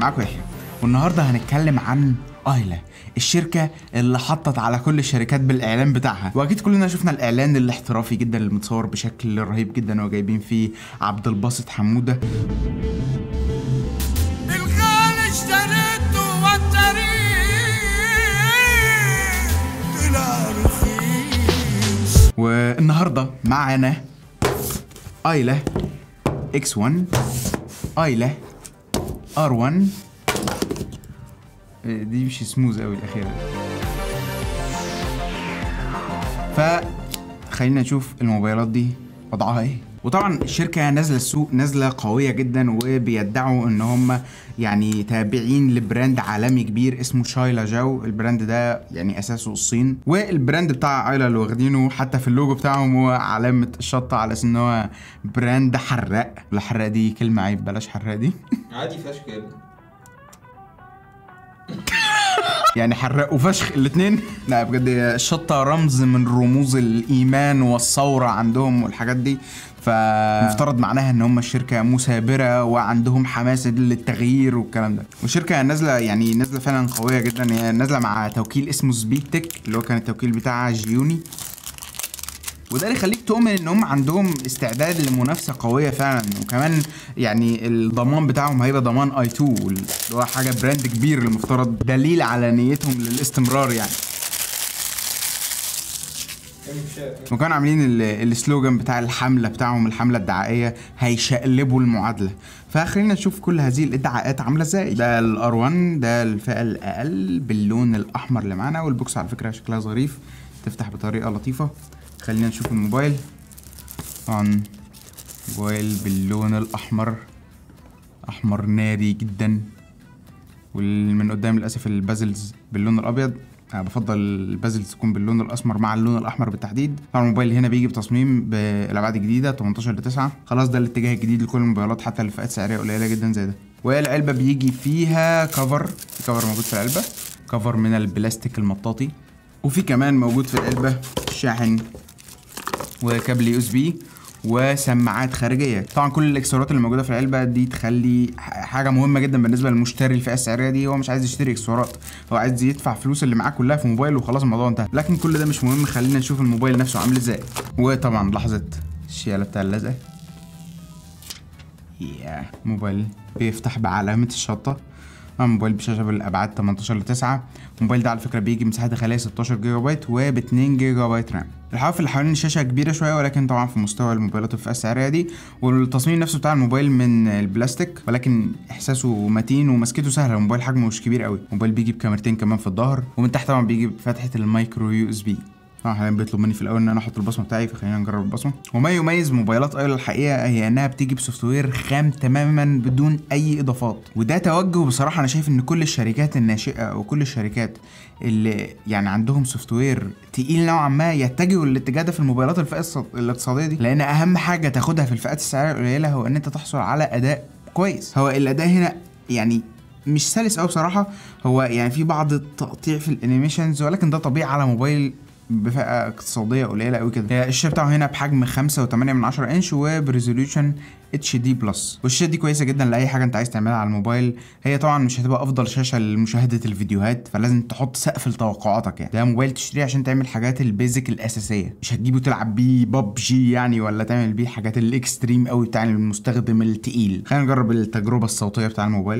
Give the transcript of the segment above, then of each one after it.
معاكم يحيى والنهارده هنتكلم عن ايلا الشركة اللي حطت على كل الشركات بالإعلان بتاعها وأكيد كلنا شفنا الإعلان الاحترافي جدا اللي متصور بشكل رهيب جدا وجايبين فيه عبد الباسط حمودة الغالي اشتريته والطريق طلع رخيص والنهارده معانا ايلا اكس 1 ايلا ار 1 دي مش سموز قوي الاخيره ف خلينا نشوف الموبايلات دي وضعها ايه وطبعا الشركه نازله السوق نازله قويه جدا وبيدعوا ان هم يعني تابعين لبراند عالمي كبير اسمه شايلا جاو البراند ده يعني اساسه الصين والبراند بتاع ايلا اللي واخدينه حتى في اللوجو بتاعهم هو علامه الشطه على اساس ان هو براند حراق ولا حراق دي كلمه عيب بلاش حراق دي عادي فشخ يا ابني يعني حراق وفشخ الاثنين لا بجد الشطه رمز من رموز الايمان والثوره عندهم والحاجات دي فمفترض معناها ان هم الشركه مثابره وعندهم حماسه للتغيير والكلام ده والشركه نازله يعني نازله فعلا قويه جدا هي نازله مع توكيل اسمه سبيك تك اللي هو كان التوكيل بتاع جيوني وده اللي يخليك تؤمن ان هم عندهم استعداد لمنافسه قويه فعلا وكمان يعني الضمان بتاعهم هيبقى ضمان اي 2 اللي هو حاجه براند كبير المفترض دليل على نيتهم للاستمرار يعني وكانوا عاملين ال- السلوجان بتاع الحمله بتاعهم الحمله الدعائيه هيشقلبوا المعادله فخلينا نشوف كل هذه الادعاءات عامله ازاي ده الار 1 ده الفئه الاقل باللون الاحمر اللي معانا والبوكس على فكره شكلها ظريف تفتح بطريقه لطيفه خلينا نشوف الموبايل طبعا موبايل باللون الاحمر احمر ناري جدا ومن قدام للاسف البازلز باللون الابيض انا بفضل البازلز تكون باللون الاسمر مع اللون الاحمر بالتحديد طبعا الموبايل هنا بيجي بتصميم بالابعاد الجديده 18 ل 9 خلاص ده الاتجاه الجديد لكل الموبايلات حتى اللي فئات سعريه قليله جدا زي ده والعلبه بيجي فيها كفر في كفر موجود في العلبه كفر من البلاستيك المطاطي وفي كمان موجود في العلبه شاحن وكابل يو اس بي وسماعات خارجيه طبعا كل الاكسسوارات اللي موجوده في العلبه دي تخلي ح- حاجه مهمه جدا بالنسبه للمشتري الفئه السعريه دي هو مش عايز يشتري اكسسوارات هو عايز يدفع فلوس اللي معاه كلها في موبايل وخلاص الموضوع انتهى لكن كل ده مش مهم خلينا نشوف الموبايل نفسه عامل ازاي وطبعا لحظه الشياله بتاع اللزقه يا موبايل بيفتح بعلامة الشطة طبعا موبايل بشاشة بالأبعاد 18 ل 9 الموبايل ده على فكرة بيجي مساحة داخلية 16 جيجا بايت وب 2 جيجا بايت رام الحواف اللي حوالين الشاشة كبيرة شوية ولكن طبعا في مستوى الموبايلات الفئة السعرية دي والتصميم نفسه بتاع الموبايل من البلاستيك ولكن إحساسه متين ومسكته سهلة الموبايل حجمه مش كبير قوي الموبايل بيجي بكاميرتين كمان في الظهر ومن تحت طبعا بيجي بفتحة المايكرو يو اس بي طبعا حاليا بيطلب مني في الاول ان انا احط البصمه بتاعي فخلينا نجرب البصمه وما يميز موبايلات ايلا الحقيقه هي انها بتيجي بسوفت وير خام تماما بدون اي اضافات وده توجه بصراحه انا شايف ان كل الشركات الناشئه او كل الشركات اللي يعني عندهم سوفت وير تقيل نوعا ما يتجهوا للاتجاه ده في الموبايلات الفئه الص- الاقتصاديه دي لان اهم حاجه تاخدها في الفئات السعريه القليله هو ان انت تحصل على اداء كويس هو الاداء هنا يعني مش سلس قوي بصراحه هو يعني في بعض التقطيع في الانيميشنز ولكن ده طبيعي على موبايل بفئه اقتصاديه قليله قوي كده الشاشه بتاعه هنا بحجم 5.8 من 10 انش وبريزوليوشن اتش دي بلس والشاشه دي كويسه جدا لاي حاجه انت عايز تعملها على الموبايل هي طبعا مش هتبقى افضل شاشه لمشاهده الفيديوهات فلازم تحط سقف لتوقعاتك يعني ده موبايل تشتريه عشان تعمل حاجات البيزك الاساسيه مش هتجيبه تلعب بيه ببجي يعني ولا تعمل بيه الحاجات الاكستريم قوي بتاع المستخدم التقيل خلينا نجرب التجربه الصوتيه بتاع الموبايل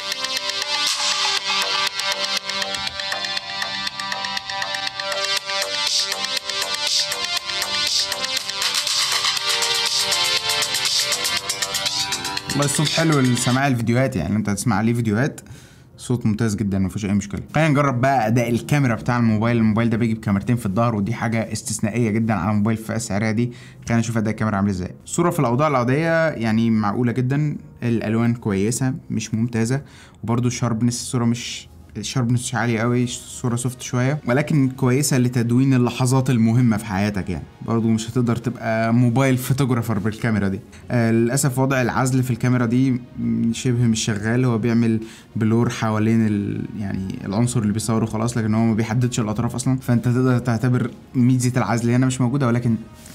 والله الصوت حلو لسماع الفيديوهات يعني انت تسمع عليه فيديوهات صوت ممتاز جدا مفيش اي مشكله خلينا نجرب بقى اداء الكاميرا بتاع الموبايل الموبايل ده بيجي بكاميرتين في الظهر ودي حاجه استثنائيه جدا على موبايل في الفئه السعريه دي خلينا نشوف اداء الكاميرا عامل ازاي الصوره في الاوضاع العاديه يعني معقوله جدا الالوان كويسه مش ممتازه وبرده الشاربنس الصوره مش الشاربنس مش عالي قوي الصوره سوفت شويه ولكن كويسه لتدوين اللحظات المهمه في حياتك يعني برضو مش هتقدر تبقى موبايل فوتوغرافر بالكاميرا دي آه للاسف وضع العزل في الكاميرا دي م- شبه مش شغال هو بيعمل بلور حوالين ال... يعني العنصر اللي بيصوره خلاص لكن هو ما بيحددش الاطراف اصلا فانت تقدر تعتبر ميزه العزل هنا مش موجوده ولكن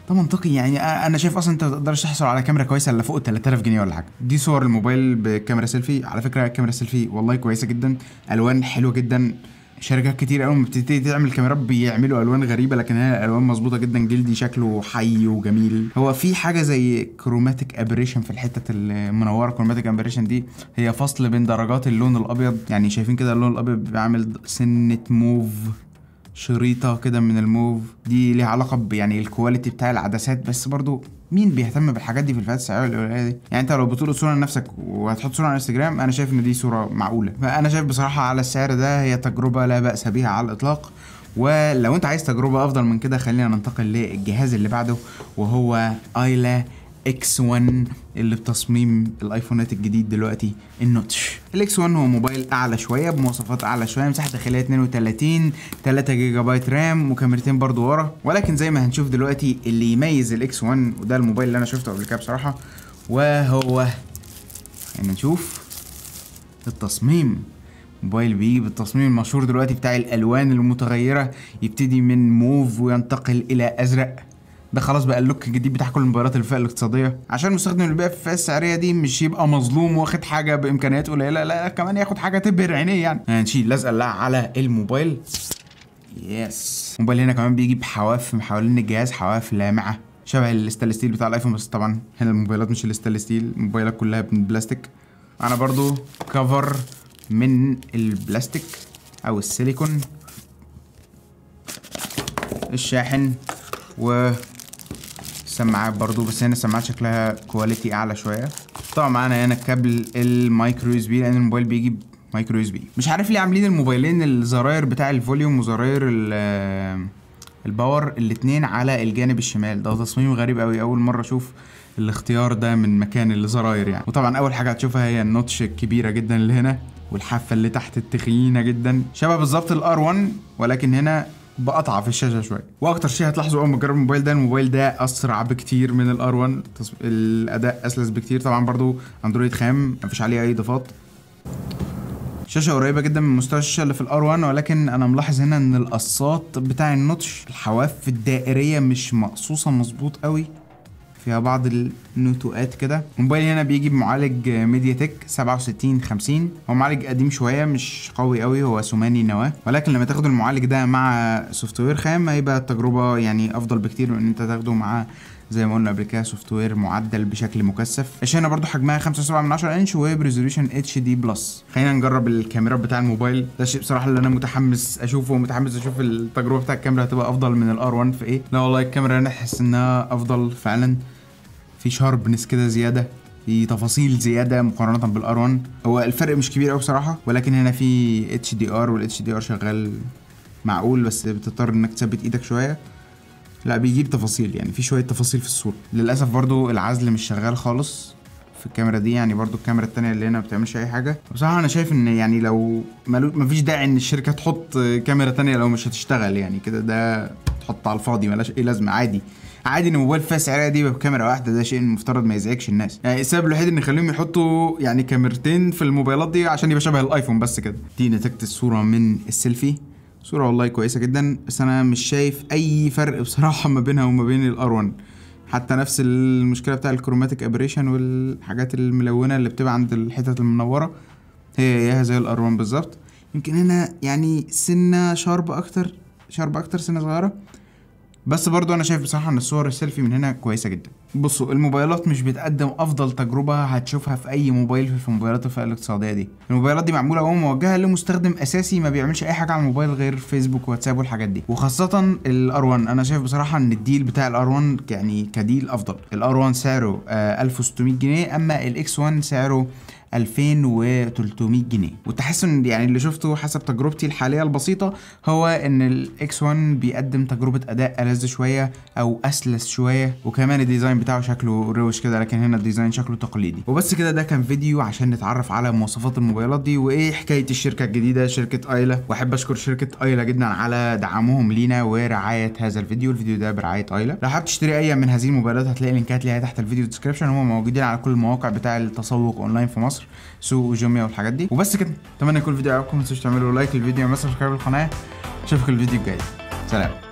ده منطقي يعني أ- انا شايف اصلا انت ما تقدرش تحصل على كاميرا كويسه الا فوق ال 3000 جنيه ولا حاجه دي صور الموبايل بكاميرا سيلفي على فكره كاميرا سيلفي والله كويسه جدا الوان حلوه جدا شركات كتير قوي بتبتدي تعمل كاميرات بيعملوا الوان غريبه لكن هي الالوان مظبوطه جدا جلدي شكله حي وجميل هو في حاجه زي كروماتيك ابريشن في الحته المنوره كروماتيك ابريشن دي هي فصل بين درجات اللون الابيض يعني شايفين كده اللون الابيض بيبقى عامل سنه موف شريطه كده من الموف دي ليها علاقه ب يعني الكواليتي بتاع العدسات بس برضو مين بيهتم بالحاجات دي في الفئات السعريه القليله دي يعني انت لو بتلقط صوره لنفسك وهتحط صوره على انستجرام انا شايف ان دي صوره معقوله فانا شايف بصراحه على السعر ده هي تجربه لا باس بها على الاطلاق ولو انت عايز تجربه افضل من كده خلينا ننتقل للجهاز اللي بعده وهو ايلا اكس 1 اللي بتصميم الايفونات الجديد دلوقتي النوتش الاكس 1 هو موبايل اعلى شويه بمواصفات اعلى شويه مساحه داخليه 32 3 جيجا بايت رام وكاميرتين برضو ورا ولكن زي ما هنشوف دلوقتي اللي يميز الاكس 1 وده الموبايل اللي انا شفته قبل كده بصراحه وهو يعني نشوف التصميم موبايل بيجي بالتصميم المشهور دلوقتي بتاع الالوان المتغيره يبتدي من موف وينتقل الى ازرق ده خلاص بقى اللوك الجديد بتاع كل الموبايلات الفئه الاقتصاديه عشان المستخدم اللي بيبقى في الفئه السعريه دي مش يبقى مظلوم واخد حاجه بامكانيات قليله لا, لا كمان ياخد حاجه تبهر عينيه يعني هنشيل لزقه اللي على الموبايل يس الموبايل هنا كمان بيجي بحواف حوالين الجهاز حواف لامعه شبه الستانلس ستيل بتاع الايفون بس طبعا هنا الموبايلات مش الستانلس ستيل الموبايلات كلها من بلاستيك انا برضو كفر من البلاستيك او السيليكون الشاحن و السماعات برضو بس هنا السماعات شكلها كواليتي اعلى شويه طبعا معانا هنا كابل المايكرو اس بي لان الموبايل بيجي مايكرو اس بي مش عارف ليه عاملين الموبايلين الزراير بتاع الفوليوم وزراير ال- الباور الاتنين على الجانب الشمال ده تصميم غريب قوي اول مره اشوف الاختيار ده من مكان الزراير يعني وطبعا اول حاجه هتشوفها هي النوتش الكبيره جدا اللي هنا والحافه اللي تحت التخينه جدا شبه بالظبط الار 1 ولكن هنا بقطع في الشاشه شويه واكتر شيء هتلاحظه اول ما تجرب الموبايل ده الموبايل ده اسرع بكتير من الار 1 تص- الاداء اسلس بكتير طبعا برضو اندرويد خام مفيش عليه اي اضافات شاشة قريبة جدا من مستوى الشاشة اللي في الار 1 ولكن انا ملاحظ هنا ان القصات بتاع النوتش الحواف الدائرية مش مقصوصة مظبوط قوي فيها بعض النتوءات كده الموبايل هنا بيجي بمعالج ميديا تك 67 50 هو معالج قديم شويه مش قوي قوي هو ثماني نواه ولكن لما تاخدوا المعالج ده مع سوفت وير خام هيبقى التجربه يعني افضل بكتير من ان انت تاخده مع زي ما قلنا قبل كده سوفت وير معدل بشكل مكثف الشاشه برضو حجمها 5.7 من 10 انش وبريزوليوشن اتش دي بلس خلينا نجرب الكاميرات بتاع الموبايل ده الشيء بصراحه اللي انا متحمس اشوفه ومتحمس اشوف التجربه بتاع الكاميرا هتبقى افضل من الار 1 في ايه لا والله الكاميرا انا احس انها افضل فعلا في شاربنس كده زياده في تفاصيل زياده مقارنه بالار 1 هو الفرق مش كبير قوي بصراحه ولكن هنا في اتش دي ار والاتش دي ار شغال معقول بس بتضطر انك تثبت ايدك شويه لا بيجيب تفاصيل يعني في شويه تفاصيل في الصوره للاسف برضو العزل مش شغال خالص في الكاميرا دي يعني برضو الكاميرا التانية اللي هنا ما بتعملش اي حاجه بصراحه انا شايف ان يعني لو ملو- مفيش داعي ان الشركه تحط كاميرا تانية لو مش هتشتغل يعني كده ده تحط على الفاضي ملاش اي لازمه عادي عادي ان الموبايل فيها سعريه دي بكاميرا واحده ده شيء المفترض ما يزعجش الناس يعني السبب الوحيد ان يخليهم يحطوا يعني كاميرتين في الموبايلات دي عشان يبقى شبه الايفون بس كده دي نتيجه الصوره من السيلفي صورة والله كويسة جدا بس أنا مش شايف أي فرق بصراحة ما بينها وما بين الار 1 حتى نفس المشكلة بتاع الكروماتيك ابريشن والحاجات الملونة اللي بتبقى عند الحتت المنورة هي هي زي الار 1 بالظبط يمكن هنا يعني سنة شارب أكتر شارب أكتر سنة صغيرة بس برضو انا شايف بصراحه ان الصور السيلفي من هنا كويسه جدا بصوا الموبايلات مش بتقدم افضل تجربه هتشوفها في اي موبايل في موبايلات الفئه الاقتصاديه دي الموبايلات دي معموله وهو موجهه لمستخدم اساسي ما بيعملش اي حاجه على الموبايل غير فيسبوك واتساب والحاجات دي وخاصه الار 1 انا شايف بصراحه ان الديل بتاع الار 1 يعني كديل افضل الار 1 سعره آه 1600 جنيه اما الاكس 1 سعره 2300 جنيه وتحس ان يعني اللي شفته حسب تجربتي الحاليه البسيطه هو ان الاكس 1 بيقدم تجربه اداء ألذ شويه او اسلس شويه وكمان الديزاين بتاعه شكله روش كده لكن هنا الديزاين شكله تقليدي وبس كده ده كان فيديو عشان نتعرف على مواصفات الموبايلات دي وايه حكايه الشركه الجديده شركه ايلا واحب اشكر شركه ايلا جدا على دعمهم لينا ورعايه هذا الفيديو الفيديو ده برعايه ايلا لو حابب تشتري اي من هذه الموبايلات هتلاقي لينكات ليها تحت الفيديو ديسكربشن هم موجودين على كل المواقع بتاع التسوق اونلاين في مصر سوق وجوميا والحاجات دي وبس كده اتمنى يكون الفيديو عجبكم ما تنسوش تعملوا لايك للفيديو ومثلا سبسكرايب للقناه اشوفكم الفيديو الجاي سلام